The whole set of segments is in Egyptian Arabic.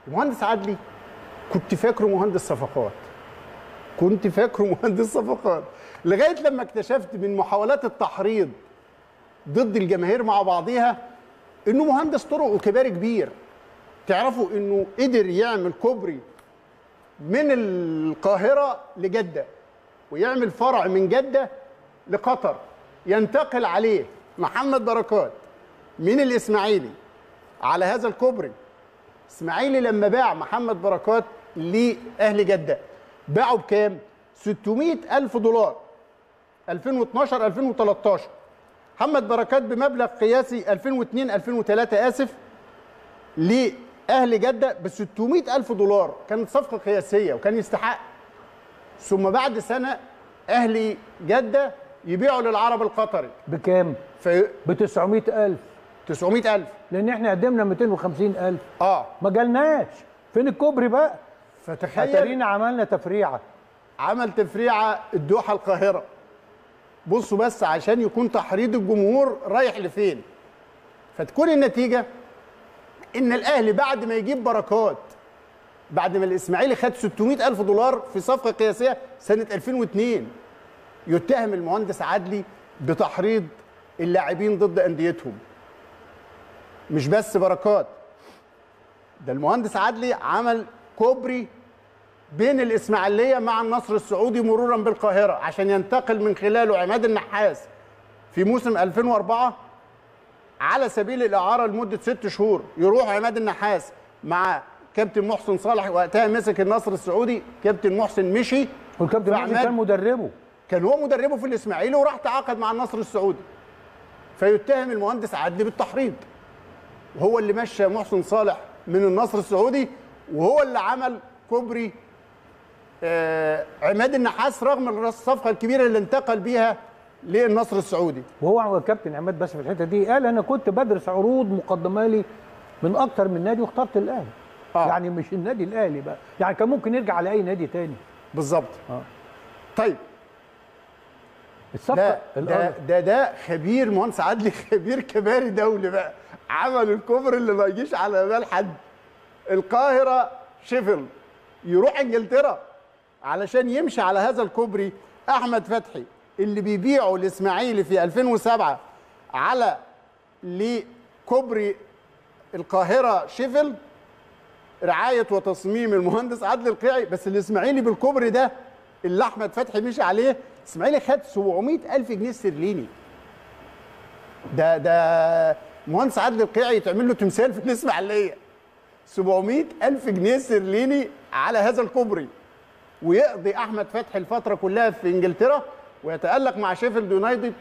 المهندس عدلي كنت فاكره مهندس صفقات كنت فاكره مهندس صفقات لغايه لما اكتشفت من محاولات التحريض ضد الجماهير مع بعضها انه مهندس طرق وكباري كبير تعرفوا انه قدر يعمل كوبري من القاهره لجده ويعمل فرع من جده لقطر ينتقل عليه محمد بركات من الاسماعيلي على هذا الكوبري اسماعيلي لما باع محمد بركات لاهل جده باعوا بكام 600 الف دولار 2012 2013 محمد بركات بمبلغ قياسي 2002 2003 اسف لاهل جده ب 600 الف دولار كانت صفقه قياسيه وكان يستحق ثم بعد سنه اهلي جده يبيعوا للعرب القطري بكام؟ في ب 900000 900 الف لان احنا قدمنا 250000 اه ما جالناش فين الكوبري بقى؟ فتخيل اتارينا عملنا تفريعه عمل تفريعه الدوحه القاهره بصوا بس عشان يكون تحريض الجمهور رايح لفين فتكون النتيجه ان الاهلي بعد ما يجيب بركات بعد ما الاسماعيلي خد 600 الف دولار في صفقه قياسيه سنه 2002 يتهم المهندس عدلي بتحريض اللاعبين ضد انديتهم مش بس بركات ده المهندس عدلي عمل كوبري بين الاسماعيليه مع النصر السعودي مرورا بالقاهره عشان ينتقل من خلاله عماد النحاس في موسم 2004 على سبيل الاعاره لمده ست شهور يروح عماد النحاس مع كابتن محسن صالح وقتها مسك النصر السعودي كابتن محسن مشي والكابتن محسن فعماد- كان مدربه كان هو مدربه في الاسماعيلي وراح تعاقد مع النصر السعودي فيتهم المهندس عدلي بالتحريض وهو اللي مشى محسن صالح من النصر السعودي وهو اللي عمل كوبري آه عماد النحاس رغم الصفقه الكبيره اللي انتقل بيها للنصر السعودي وهو الكابتن عماد بس في الحته دي قال انا كنت بدرس عروض مقدمه لي من اكتر من نادي واخترت الاهلي آه. يعني مش النادي الاهلي بقى يعني كان ممكن يرجع على اي نادي تاني بالظبط آه. طيب الصفقه ده ده الأرض. ده, ده خبير مهندس عدلي خبير كباري دولي بقى عمل الكوبري اللي ما يجيش على بال حد القاهره شيفيلد يروح انجلترا علشان يمشي على هذا الكوبري احمد فتحي اللي بيبيعه الاسماعيلي في 2007 على لكوبري القاهره شيفيلد رعايه وتصميم المهندس عادل القيعي بس الاسماعيلي بالكوبري ده اللي احمد فتحي مشي عليه الاسماعيلي خد 700 الف جنيه استرليني ده ده مهندس عادل القيعي يتعمل له تمثال في الاسماعيليه 700 الف جنيه استرليني على هذا الكوبري ويقضي احمد فتحي الفتره كلها في انجلترا ويتالق مع شيفيلد يونايتد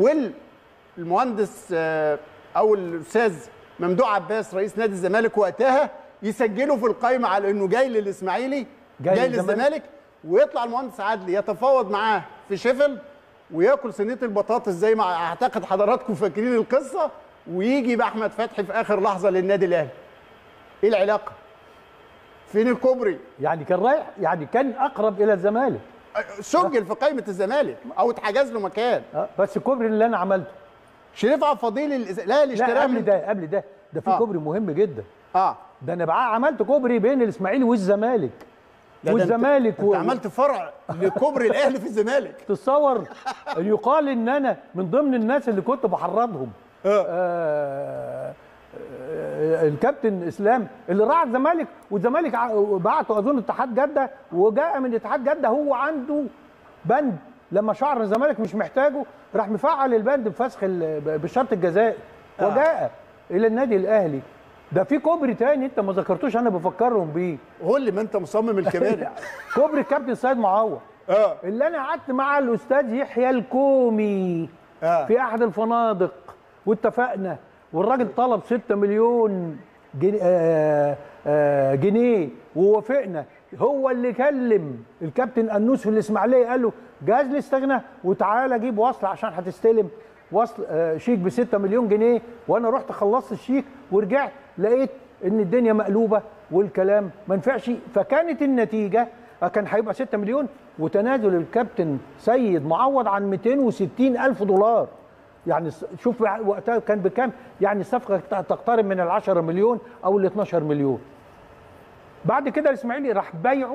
والمهندس آه، او الاستاذ ممدوح عباس رئيس نادي الزمالك وقتها يسجله في القائمه على انه جاي للاسماعيلي جاي جاي, للزمالك. للزمالك ويطلع المهندس عدلي يتفاوض معاه في شيفيلد وياكل صينيه البطاطس زي ما اعتقد حضراتكم فاكرين القصه ويجي باحمد فتحي في اخر لحظه للنادي الاهلي ايه العلاقه فين الكوبري يعني كان رايح يعني كان اقرب الى الزمالك سجل في قائمه الزمالك او اتحجز له مكان آه، بس الكوبري اللي انا عملته شريف عبد الفضيل الإز... لا اللي لا اشتراه قبل من ده قبل ده ده في آه. كوبري مهم جدا اه ده انا بقى عملت كوبري بين الاسماعيلي والزمالك لا ده والزمالك انت, انت عملت فرع لكوبري الاهلي في الزمالك تتصور يقال ان انا من ضمن الناس اللي كنت بحرضهم آه. آه آه الكابتن اسلام اللي راح الزمالك والزمالك ع- بعته اظن اتحاد جده وجاء من اتحاد جده هو عنده بند لما شعر إن الزمالك مش محتاجه راح مفعل البند بفسخ ال- بالشرط الجزائي آه. وجاء الى النادي الاهلي ده في كوبري تاني انت ما ذكرتوش انا بفكرهم بيه هو اللي ما انت مصمم الكباري كوبري الكابتن سيد معوض اه اللي انا قعدت مع الاستاذ يحيى الكومي آه. في احد الفنادق واتفقنا والراجل طلب 6 مليون جنيه, آه آه جنيه ووافقنا هو اللي كلم الكابتن انوس في الاسماعيليه قال له جهز لي استغنى وتعالى جيب وصل عشان هتستلم وصل آه شيك ب 6 مليون جنيه وانا رحت خلصت الشيك ورجعت لقيت ان الدنيا مقلوبه والكلام ما نفعش فكانت النتيجه كان هيبقى 6 مليون وتنازل الكابتن سيد معوض عن 260 الف دولار يعني س- شوف وقتها كان بكام يعني الصفقه تقترب من ال 10 مليون او ال 12 مليون بعد كده الاسماعيلي راح بايعه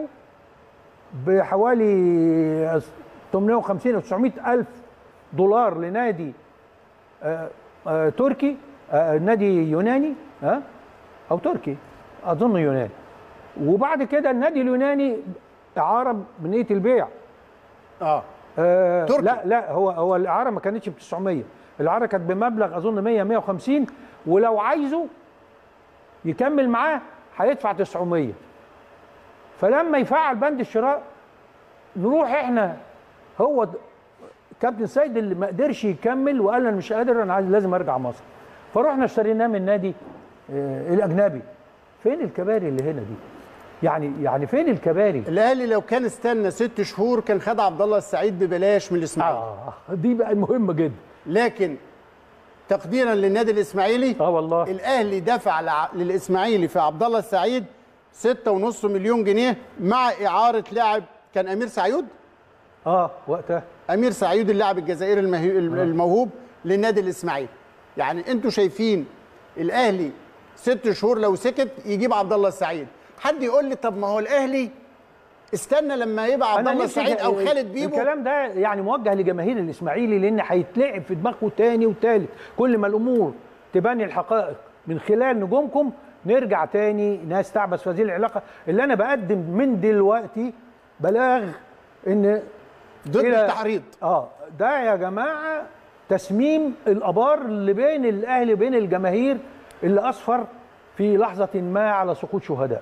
بحوالي 850 او 900 الف دولار لنادي آه، آه، تركي آه، نادي يوناني ها او تركي اظن يوناني وبعد كده النادي اليوناني اعاره بنيه البيع اه آه تركي. لا لا هو هو الاعاره ما كانتش ب 900 الاعاره كانت بمبلغ اظن 100 150 ولو عايزه يكمل معاه هيدفع 900 فلما يفعل بند الشراء نروح احنا هو د- كابتن سيد اللي ما قدرش يكمل وقال انا مش قادر انا عايز لازم ارجع مصر فروحنا اشتريناه من نادي آه الاجنبي فين الكباري اللي هنا دي يعني يعني فين الكباري الاهلي لو كان استنى ست شهور كان خد عبد الله السعيد ببلاش من الاسماعيلي اه دي بقى المهمه جدا لكن تقديرا للنادي الاسماعيلي اه والله الاهلي دفع لع- للاسماعيلي في عبد الله السعيد 6.5 مليون جنيه مع اعاره لاعب كان امير سعيود اه وقتها امير سعيود اللاعب الجزائري المهي- الموهوب للنادي الاسماعيلي يعني انتوا شايفين الاهلي ست شهور لو سكت يجيب عبد الله السعيد حد يقول لي طب ما هو الاهلي استنى لما يبقى عبد الله نفسي السعيد او ال- خالد بيبو الكلام ده يعني موجه لجماهير الاسماعيلي لان هيتلعب في دماغه تاني وتالت كل ما الامور تبان الحقائق من خلال نجومكم نرجع تاني ناس تعبس في هذه العلاقه اللي انا بقدم من دلوقتي بلاغ ان ضد إلى- التحريض اه ده يا جماعه تسميم الابار اللي بين الاهلي وبين الجماهير اللي اسفر في لحظه ما على سقوط شهداء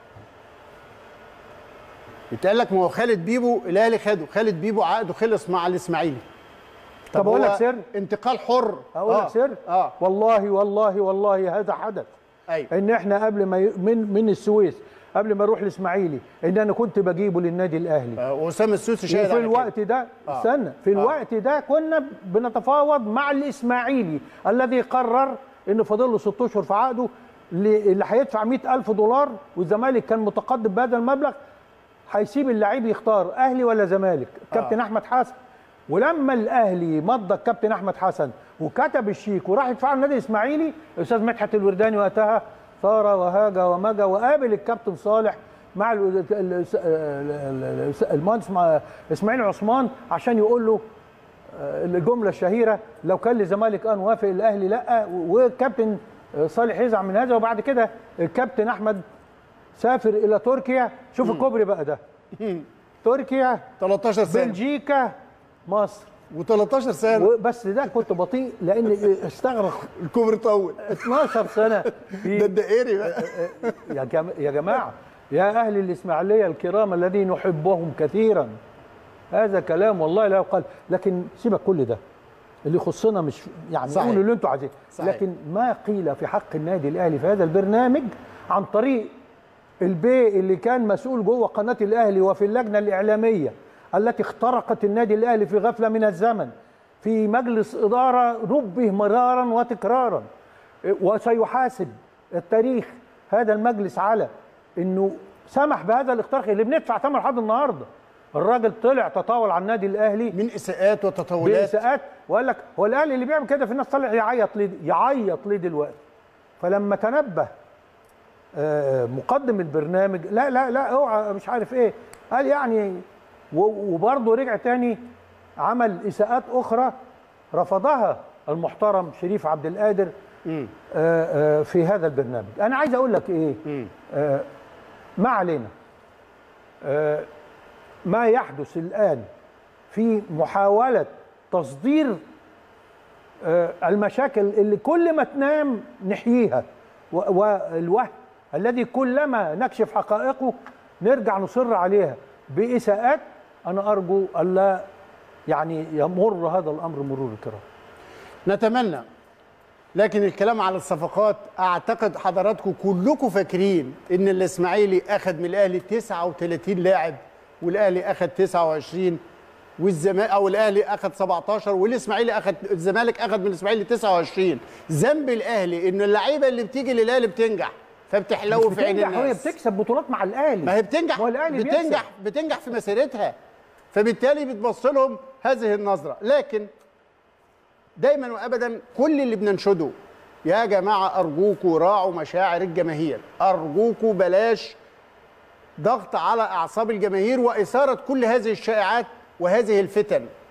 يتقال لك ما هو خالد بيبو الاهلي خده خالد بيبو عقده خلص مع الاسماعيلي طب أقول هو لك سر؟ انتقال حر اقول لك سر اه والله والله والله هذا حدث ايوه ان احنا قبل ما ي... من من السويس قبل ما اروح الاسماعيلي ان انا كنت بجيبه للنادي الاهلي آه، واسامه السوسي شاهد وفي على كده. الوقت ده آه. استنى في آه. الوقت ده كنا بنتفاوض مع الاسماعيلي الذي قرر ان فاضل له ست اشهر في عقده اللي اللي هيدفع 100000 دولار والزمالك كان متقدم بهذا المبلغ هيسيب اللعيب يختار اهلي ولا زمالك كابتن آه. احمد حسن ولما الاهلي مضى الكابتن احمد حسن وكتب الشيك وراح يدفع النادي الاسماعيلي الاستاذ مدحت الورداني وقتها ثار وهاج ومجى وقابل الكابتن صالح مع ال- ال- ال- ال- ال- المهندس مع- اسماعيل عثمان عشان يقول له آه، الجمله الشهيره لو كان للزمالك ان وافق الاهلي لا والكابتن آه، صالح يزعل من هذا وبعد كده الكابتن احمد سافر الى تركيا شوف الكوبري بقى ده تركيا 13 سنه بلجيكا مصر و13 سنه وبس ده كنت بطيء لان استغرق الكوبري طول 12 سنه ده في الدائري بقى يا جم- يا جماعه يا اهل الاسماعيليه الكرام الذين نحبهم كثيرا هذا كلام والله لا يقال لكن سيبك كل ده اللي يخصنا مش يعني صحيح. قولوا اللي انتوا عايزينه صحيح. لكن ما قيل في حق النادي الاهلي في هذا البرنامج عن طريق البي اللي كان مسؤول جوه قناه الاهلي وفي اللجنه الاعلاميه التي اخترقت النادي الاهلي في غفله من الزمن في مجلس اداره نبه مرارا وتكرارا وسيحاسب التاريخ هذا المجلس على انه سمح بهذا الاختراق اللي بندفع ثمن لحد النهارده الراجل طلع تطاول على النادي الاهلي من اساءات وتطاولات بإساءات وقال لك هو الاهلي اللي بيعمل كده في الناس طلع يعيط ليه يعيط ليه دلوقتي فلما تنبه آه، مقدم البرنامج لا لا لا اوعى مش عارف ايه قال يعني و- وبرضه رجع تاني عمل اساءات اخرى رفضها المحترم شريف عبد القادر مم. آه، آه، في هذا البرنامج انا عايز اقول لك ايه مم. آه، ما علينا آه، ما يحدث الآن في محاولة تصدير آه، المشاكل اللي كل ما تنام نحييها و- والوهم الذي كلما نكشف حقائقه نرجع نصر عليها بإساءات أنا أرجو ألا يعني يمر هذا الأمر مرور الكرام نتمنى لكن الكلام على الصفقات اعتقد حضراتكم كلكم فاكرين ان الاسماعيلي اخذ من الاهلي 39 لاعب والاهلي اخذ 29 والزمالك او الاهلي اخذ 17 والاسماعيلي اخذ الزمالك اخذ من الاسماعيلي 29 ذنب الاهلي ان اللعيبه اللي بتيجي للاهلي بتنجح فبتحلو في عين بتنجح وهي الناس بتكسب بطولات مع الأهلي ما هي بتنجح ما هو الأهلي بتنجح بيكسب. بتنجح في مسيرتها فبالتالي بتبص لهم هذه النظره لكن دايما وابدا كل اللي بننشده يا جماعه ارجوكوا راعوا مشاعر الجماهير ارجوكوا بلاش ضغط على اعصاب الجماهير واثاره كل هذه الشائعات وهذه الفتن